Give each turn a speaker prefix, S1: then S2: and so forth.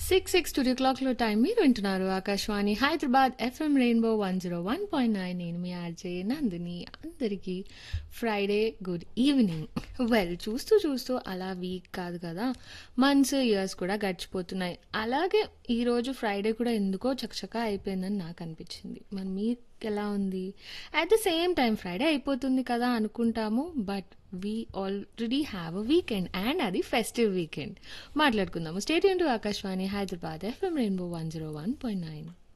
S1: six six two క్లాక్లో time మీరు వింటున్నారు Akashvani Hyderabad FM Rainbow one zero one point nine నేను మీ ఆర్జే నందిని అందరికీ ఫ్రైడే గుడ్ ఈవినింగ్ వెల్ చూస్తూ చూస్తూ అలా వీక్ కాదు కదా మంత్స్ ఇయర్స్ కూడా గడిచిపోతున్నాయి అలాగే ఈరోజు ఫ్రైడే కూడా ఎందుకో చకచకా అయిపోయిందని నాకు అనిపించింది మరి మీకు ఎలా ఉంది at the same time Friday అయిపోతుంది కదా అనుకుంటాము but we already have a weekend and అది ఫెస్టివ్ వీకెండ్ మాట్లాడుకుందాము stay tuned to Akashvani Hyderabad FM Rainbow one zero one point nine